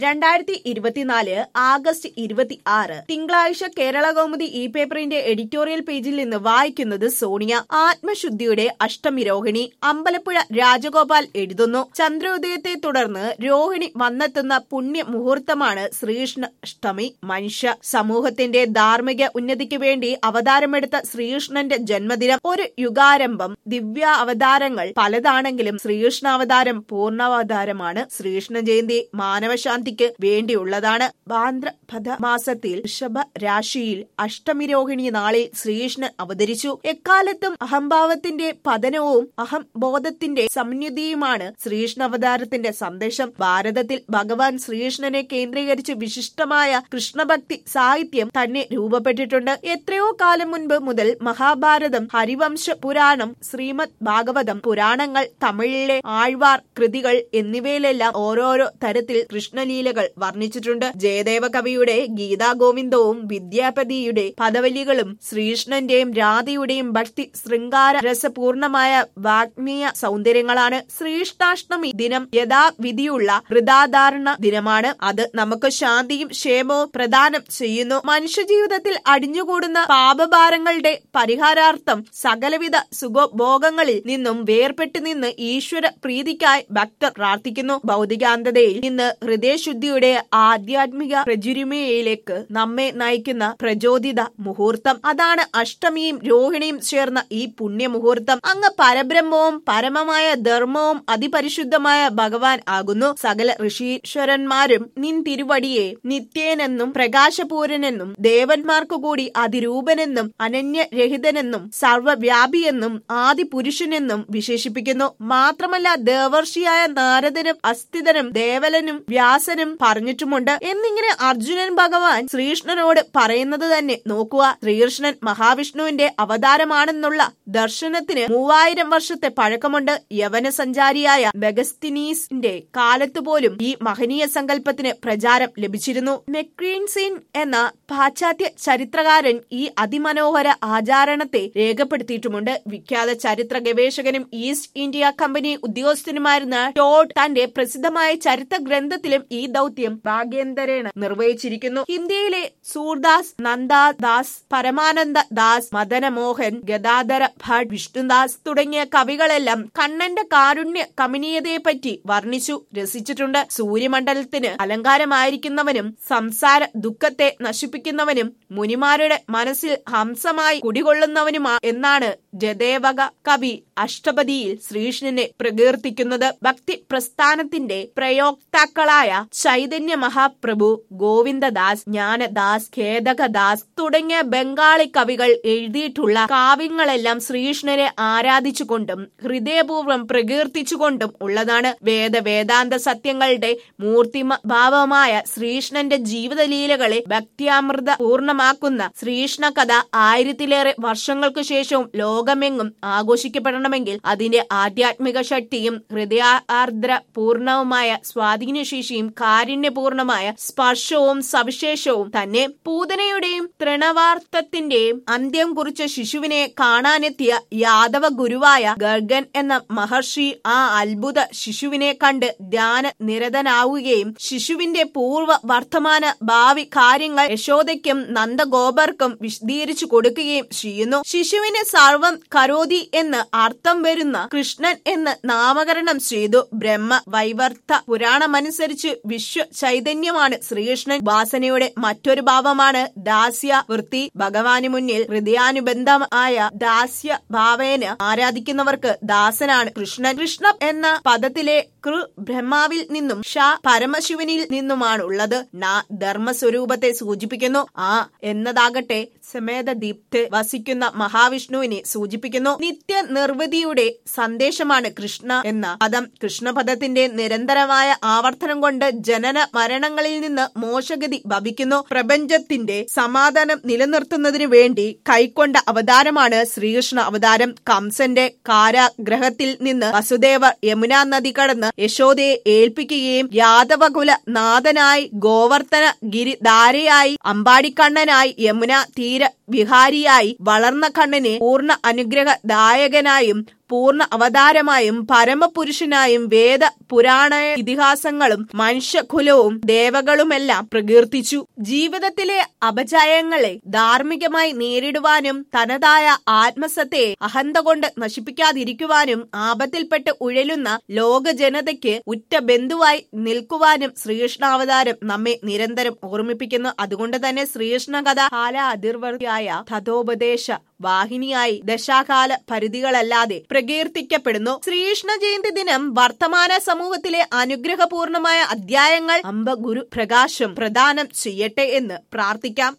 രണ്ടായിരത്തി ഇരുപത്തിനാല് ആഗസ്റ്റ് ഇരുപത്തി ആറ് തിങ്കളാഴ്ച കേരള കൗമുദി ഇ പേപ്പറിന്റെ എഡിറ്റോറിയൽ പേജിൽ നിന്ന് വായിക്കുന്നത് സോണിയ ആത്മശുദ്ധിയുടെ അഷ്ടമി രോഹിണി അമ്പലപ്പുഴ രാജഗോപാൽ എഴുതുന്നു ചന്ദ്രോദയത്തെ തുടർന്ന് രോഹിണി വന്നെത്തുന്ന പുണ്യ മുഹൂർത്തമാണ് ശ്രീകൃഷ്ണ അഷ്ടമി മനുഷ്യ സമൂഹത്തിന്റെ ധാർമ്മിക ഉന്നതിക്ക് വേണ്ടി അവതാരമെടുത്ത ശ്രീകൃഷ്ണന്റെ ജന്മദിനം ഒരു യുഗാരംഭം ദിവ്യ അവതാരങ്ങൾ പലതാണെങ്കിലും ശ്രീകൃഷ്ണാവതാരം പൂർണ്ണാവതാരമാണ് ശ്രീകൃഷ്ണ ജയന്തി മാനവശാന്തിക്ക് വേണ്ടിയുള്ളതാണ് ഭാദ്രപദ മാസത്തിൽ ഋഷഭ രാശിയിൽ അഷ്ടമി രോഹിണി നാളിൽ ശ്രീകൃഷ്ണൻ അവതരിച്ചു എക്കാലത്തും അഹംഭാവത്തിന്റെ പതനവും അഹംബോധത്തിന്റെ സംയുതിയുമാണ് ശ്രീകൃഷ്ണ അവതാരത്തിന്റെ സന്ദേശം ഭാരതത്തിൽ ഭഗവാൻ ശ്രീകൃഷ്ണനെ കേന്ദ്രീകരിച്ച് വിശിഷ്ടമായ കൃഷ്ണഭക്തി സാഹിത്യം തന്നെ രൂപപ്പെട്ടിട്ടുണ്ട് എത്രയോ കാലം മുൻപ് മുതൽ മഹാഭാരതം ഹരിവംശ പുരാണം ശ്രീമദ് ഭാഗവതം പുരാണങ്ങൾ തമിഴിലെ ആഴ്വാർ കൃതികൾ എന്നിവയിലെല്ലാം ഓരോരോ തരത്തിൽ കൃഷ്ണലീലകൾ വർണ്ണിച്ചിട്ടുണ്ട് ജയദേവ കവിയുടെ ഗീതാ ഗോവിന്ദവും വിദ്യാപതിയുടെ പദവലികളും ശ്രീകൃഷ്ണന്റെയും രാധയുടെയും ഭക്തി ശൃംഗാര രസപൂർണമായ വാഗ്മീയ സൗന്ദര്യങ്ങളാണ് ശ്രീകൃഷ്ണാഷ്ടമി ദിനം യഥാവിധിയുള്ള ഹൃദാധാരണ ദിനമാണ് അത് നമുക്ക് ശാന്തിയും ക്ഷേമവും പ്രദാനം ചെയ്യുന്നു മനുഷ്യജീവിതത്തിൽ അടിഞ്ഞുകൂടുന്ന പാപഭാരങ്ങളുടെ പരിഹാരാർത്ഥം സകലവിധ സുഖഭോഗങ്ങളിൽ നിന്നും വേർപെട്ടു നിന്ന് ഈശ്വര പ്രീതിക്കായി ഭക്തർ പ്രാർത്ഥിക്കുന്നു ഭൗതികാന്തതയിൽ നിന്ന് ഹൃദയശുദ്ധിയുടെ ആധ്യാത്മിക പ്രചുരിമയിലേക്ക് നമ്മെ നയിക്കുന്ന പ്രചോദിത മുഹൂർത്തം അതാണ് അഷ്ടമിയും രോഹിണിയും ചേർന്ന ഈ പുണ്യ മുഹൂർത്തം അങ്ങ് പരബ്രഹ്മവും പരമമായ ധർമ്മവും അതിപരിശുദ്ധമായ ഭഗവാൻ ആകുന്നു സകല ഋഷീശ്വരന്മാരും നിൻ തിരുവടിയെ നിത്യേനെന്നും പ്രകാശപൂരനെന്നും ദേവന്മാർക്കു കൂടി അതിരൂപനെന്നും അനന്യരഹിതനെന്നും സർവവ്യാപിയെന്നും ആദിപുരുഷനെന്നും വിശേഷിപ്പിക്കുന്നു മാത്രമല്ല ദേവർഷിയായ നാരദനും അസ്ഥിതനും ദേവലനും വ്യാസനും പറഞ്ഞിട്ടുമുണ്ട് എന്നിങ്ങനെ അർജുനൻ ഭഗവാൻ ശ്രീകൃഷ്ണനോട് പറയുന്നത് തന്നെ നോക്കുക ശ്രീകൃഷ്ണൻ മഹാവിഷ്ണുവിന്റെ അവതാരമാണെന്നുള്ള ദർശനത്തിന് മൂവായിരം വർഷത്തെ പഴക്കമുണ്ട് യവന സഞ്ചാരിയായ ബെഗസ്തിനീസിന്റെ കാലത്ത് പോലും ഈ മഹനീയ സങ്കല്പത്തിന് പ്രചാരം ലഭിച്ചിരുന്നു മെക്രീൻസിൻ എന്ന പാശ്ചാത്യ ചരിത്രകാരൻ ഈ അതിമനോഹര ആചാരണത്തെ രേഖപ്പെടുത്തിയിട്ടുമുണ്ട് വിഖ്യാത ചരിത്ര ഗവേഷകനും ഈസ്റ്റ് ഇന്ത്യ കമ്പനി ഉദ്യോഗസ്ഥനുമായിരുന്ന ടോഡ് തന്റെ പ്രസിദ്ധമായ ചരിത്ര ഗ്രന്ഥത്തിലും ഈ ദൗത്യം ഭാഗ്യന്തരേണ നിർവഹിച്ചിരിക്കുന്നു ഹിന്ദിയിലെ സൂർദാസ് നന്ദാദാസ് പരമാനന്ദ ദാസ് മദനമോഹൻ ഗദാധര ഭട്ട് വിഷ്ണുദാസ് തുടങ്ങിയ കവികളെല്ലാം കണ്ണന്റെ കാരുണ്യ കമനീയതയെ പറ്റി വർണ്ണിച്ചു രസിച്ചിട്ടുണ്ട് സൂര്യമണ്ഡലത്തിന് അലങ്കാരമായിരിക്കുന്നവനും സംസാര ദുഃഖത്തെ നശിപ്പിക്കുന്നവനും മുനിമാരുടെ മനസ്സിൽ ഹംസമായി കുടികൊള്ളുന്നവനുമാ എന്നാണ് ജദേവക കവി അഷ്ടപതിയിൽ ശ്രീകൃഷ്ണനെ പ്രകീർത്തിക്കുന്നത് ഭക്തി പ്രസ്ഥാനത്തിന്റെ പ്രയോക്താക്കളായ ചൈതന്യ മഹാപ്രഭു ഗോവിന്ദദാസ് ജ്ഞാനദാസ് ഖേദകദാസ് തുടങ്ങിയ ബംഗാളി കവികൾ എഴുതിയിട്ടുള്ള കാവ്യങ്ങളെല്ലാം ശ്രീകൃഷ്ണനെ ആരാധിച്ചുകൊണ്ടും ഹൃദയപൂർവ്വം പ്രകീർത്തിച്ചുകൊണ്ടും ഉള്ളതാണ് വേദ വേദാന്ത സത്യങ്ങളുടെ മൂർത്തിമ ഭാവമായ ശ്രീകൃഷ്ണന്റെ ജീവിതലീലകളെ ഭക്തിയാമൃത പൂർണ്ണമാക്കുന്ന ശ്രീകൃഷ്ണ കഥ ആയിരത്തിലേറെ വർഷങ്ങൾക്ക് ശേഷവും ലോകമെങ്ങും ആഘോഷിക്കപ്പെടണമെങ്കിൽ അതിന്റെ ആധ്യാത്മിക ശക്തിയും ഹൃദയാർദ്ര പൂർണവുമായ സ്വാധീനശേഷിയും കാരുണ്യപൂർണമായ സ്പർശവും സവിശേഷവും തന്നെ പൂതനയുടെയും തൃണവാർത്തത്തിന്റെയും അന്ത്യം കുറിച്ച ശിശുവിനെ കാണാനെത്തിയ യാദവ ഗുരുവായ ഗർഗൻ എന്ന മഹർഷി ആ അത്ഭുത ശിശുവിനെ കണ്ട് ധ്യാന നിരതനാവുകയും ശിശുവിന്റെ പൂർവ്വ വർത്തമാന ഭാവി കാര്യങ്ങൾ യശോദയ്ക്കും നന്ദഗോപർക്കും വിശദീകരിച്ചു കൊടുക്കുകയും ചെയ്യുന്നു ശിശുവിന് സർവം കരോതി എന്ന് അർത്ഥം വരുന്ന കൃഷ്ണൻ എന്ന് നാമകരണം ചെയ്തു ബ്രഹ്മ വൈവർത്ത പുരാണമനുസരിച്ച് വിശ്വ ചൈതന്യമാണ് ശ്രീകൃഷ്ണൻ വാസനയുടെ മറ്റൊരു ഭാവമാണ് ദാസ്യ വൃത്തി ഭഗവാന് മുന്നിൽ ഹൃദയാനുബന്ധമായ ദാസ്യ ഭാവേന ആരാധിക്കുന്നവർക്ക് ദാസനാണ് കൃഷ്ണൻ കൃഷ്ണ എന്ന പദത്തിലെ കൃ ബ്രഹ്മാവിൽ നിന്നും ഷ പരമശിവനിൽ നിന്നുമാണ് ഉള്ളത് ന ധർമ്മസ്വരൂപത്തെ സൂചിപ്പിക്കുന്നു ആ എന്നതാകട്ടെ സമേത ദീപ്ത് വസിക്കുന്ന മഹാവിഷ്ണുവിനെ സൂചിപ്പിക്കുന്നു നിത്യ നിർവൃതിയുടെ സന്ദേശമാണ് കൃഷ്ണ എന്ന പദം കൃഷ്ണപദത്തിന്റെ നിരന്തരമായ ആവർത്തനം കൊണ്ട് ജനന മരണങ്ങളിൽ നിന്ന് മോശഗതി ഭവിക്കുന്നു പ്രപഞ്ചത്തിന്റെ സമാധാനം നിലനിർത്തുന്നതിനു വേണ്ടി കൈക്കൊണ്ട അവതാരമാണ് ശ്രീകൃഷ്ണ അവതാരം കംസന്റെ കാരാഗ്രഹത്തിൽ നിന്ന് വസുദേവർ യമുനാ നദി കടന്ന് യശോദയെ ഏൽപ്പിക്കുകയും യാദവകുല നാഥനായി ഗോവർത്തന ഗിരിധാരയായി അമ്പാടിക്കണ്ണനായി യമുന തീര വിഹാരിയായി വളർന്ന കണ്ണനെ പൂർണ്ണ അനുഗ്രഹദായകനായും പൂർണ്ണ അവതാരമായും പരമപുരുഷനായും വേദ പുരാണ ഇതിഹാസങ്ങളും മനുഷ്യകുലവും ദേവകളുമെല്ലാം പ്രകീർത്തിച്ചു ജീവിതത്തിലെ അപജയങ്ങളെ ധാർമ്മികമായി നേരിടുവാനും തനതായ ആത്മസത്തെ അഹന്ത കൊണ്ട് നശിപ്പിക്കാതിരിക്കുവാനും ആപത്തിൽപ്പെട്ട് ഉഴലുന്ന ലോക ജനതയ്ക്ക് ഉറ്റ ബന്ധുവായി നിൽക്കുവാനും ശ്രീകൃഷ്ണാവതാരം നമ്മെ നിരന്തരം ഓർമ്മിപ്പിക്കുന്നു അതുകൊണ്ട് തന്നെ ശ്രീകൃഷ്ണ കഥ കാല അതിർവർത്തിയായ തഥോപദേശ വാഹിനിയായി ദശാകാല പരിധികളല്ലാതെ പ്രകീർത്തിക്കപ്പെടുന്നു ശ്രീകൃഷ്ണ ജയന്തി ദിനം വർത്തമാന സമൂഹത്തിലെ അനുഗ്രഹപൂർണമായ അധ്യായങ്ങൾ അമ്പ ഗുരു പ്രകാശം പ്രദാനം ചെയ്യട്ടെ എന്ന് പ്രാർത്ഥിക്കാം